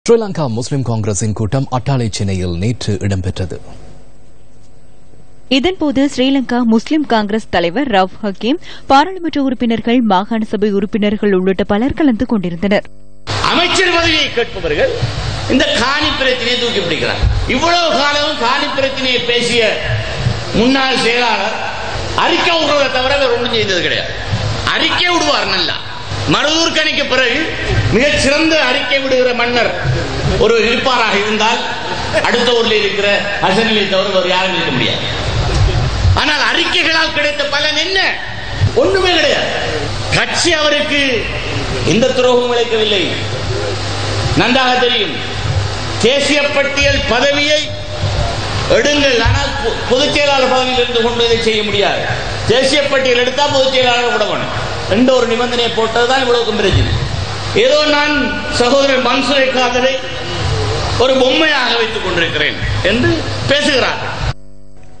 ஸ்ரீலங்கா முஸ்லிம் காங்கிரசின் கூட்டம் அட்டாளை சென்னையில் நேற்று இடம்பெற்றது இதன்போது ஸ்ரீலங்கா முஸ்லிம் காங்கிரஸ் தலைவர் ரவ் ஹக்கீம் பாராளுமன்ற உறுப்பினர்கள் மாகாண சபை உறுப்பினர்கள் உள்ளிட்ட பலர் கலந்து கொண்டிருந்தனர் அமைச்சர் பதவியை கேட்பவர்கள் இந்த காணி பிரச்சனையை தூக்கி பிடிக்கிறார் இவ்வளவு காலமும் காணி பிரச்சனையை பேசிய முன்னாள் செயலாளர் அறிக்கை விடுறதை தவிர வேற ஒன்றும் செய்தது கிடையாது அறிக்கை விடுவார் நல்லா மருதூர் கணிக்கு பிறகு மிகச் சிறந்த அறிக்கை விடுகிற மன்னர் ஒரு இருப்பாராக இருந்தால் அடுத்த ஊரில் இருக்கிற ஹசனிலை தவிர வேறு யாரும் இருக்க முடியாது ஆனால் அறிக்கைகளால் கிடைத்த பலன் என்ன ஒண்ணுமே கிடையாது கட்சி அவருக்கு எந்த துரோகமும் இழைக்கவில்லை நன்றாக தெரியும் தேசிய பட்டியல் பதவியை எடுங்கள் ஆனால் பொ- பொதுச் செயலாளர் பதவியில் இருந்து கொண்டு இதை செய்ய முடியாது தேசிய பட்டியல் எடுத்தா பொதுச் செயலாளர் விட வேணும் என்ற ஒரு நிபந்தனையை போட்டதுதான் இவ்வளவு பிரச்சனை ஏதோ நான் சகோதரர் மன்சூரை காதலை ஒரு பொம்மையாக வைத்துக் கொண்டிருக்கிறேன் என்று பேசுகிறார்கள்